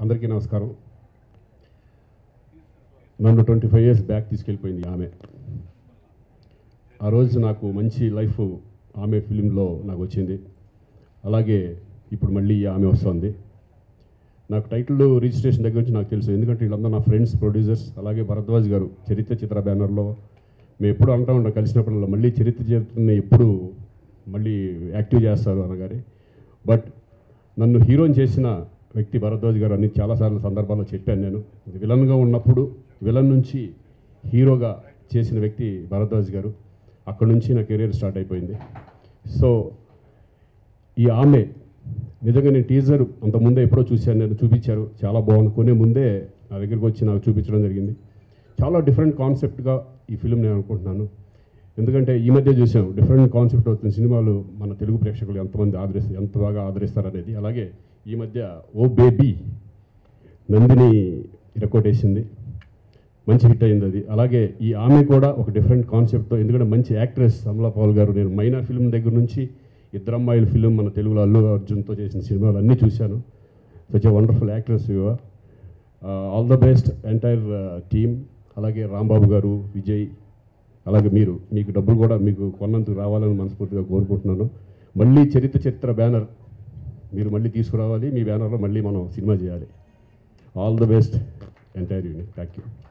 అందరికీ నమస్కారం నన్ను ట్వంటీ ఫైవ్ ఇయర్స్ బ్యాక్ తీసుకెళ్ళిపోయింది ఆమె ఆ రోజు నాకు మంచి లైఫ్ ఆమె ఫిలింలో నాకు వచ్చింది అలాగే ఇప్పుడు మళ్ళీ ఈ ఆమె వస్తుంది నాకు టైటిల్ రిజిస్ట్రేషన్ దగ్గర నుంచి నాకు తెలుసు ఎందుకంటే వీళ్ళందరూ నా ఫ్రెండ్స్ ప్రొడ్యూసర్స్ అలాగే భరద్వాజ్ గారు చరిత్ర చిత్ర బ్యానర్లో మేము ఎప్పుడు అంటా ఉంటాం కలిసినప్పుడల్లా మళ్ళీ చరిత్ర చరిత్రని ఎప్పుడు మళ్ళీ యాక్టివ్ చేస్తారు అనగానే బట్ నన్ను హీరోని చేసిన వ్యక్తి భరద్వాజ్ గారు అని చాలాసార్లు సందర్భాల్లో చెప్పాను నేను విలన్గా ఉన్నప్పుడు విలన్ నుంచి హీరోగా చేసిన వ్యక్తి భరద్వాజ్ గారు అక్కడ నుంచి నా కెరీర్ స్టార్ట్ అయిపోయింది సో ఈ ఆమె నిజంగా నేను టీజర్ అంత ముందే ఎప్పుడో చూశాను నేను చూపించారు చాలా బాగుంది కొనే ముందే నా దగ్గరికి వచ్చి నాకు చూపించడం జరిగింది చాలా డిఫరెంట్ కాన్సెప్ట్గా ఈ ఫిలిం నేను అనుకుంటున్నాను ఎందుకంటే ఈ మధ్య చూసాం డిఫరెంట్ కాన్సెప్ట్ అవుతున్న సినిమాలు మన తెలుగు ప్రేక్షకులు ఎంతమంది ఆదరిస్తారు ఎంత బాగా ఆదరిస్తారు అనేది అలాగే ఈ మధ్య ఓ బేబీ నందిని రికార్డేసింది మంచి హిట్ అయింది అది అలాగే ఈ ఆమె కూడా ఒక డిఫరెంట్ కాన్సెప్ట్తో ఎందుకంటే మంచి యాక్ట్రెస్ అమలా పౌల్ గారు నేను మైనా ఫిల్మ్ దగ్గర నుంచి ఇద్దరు అమ్మాయిల ఫిల్మ్ మన తెలుగులో అల్లు అర్జున్తో చేసిన సినిమాలు అన్నీ చూశాను such a wonderful actress you all the best entire team అలాగే రాంబాబు గారు విజయ్ అలాగే మీరు మీకు డబ్బులు కూడా మీకు కొన్నందుకు రావాలని మనస్ఫూర్తిగా కోరుకుంటున్నాను మళ్ళీ చరిత్ర చరిత్ర బ్యానర్ మీరు మళ్ళీ తీసుకురావాలి మీ బ్యానర్లో మళ్ళీ మనం సినిమా చేయాలి all the best entire unit thank you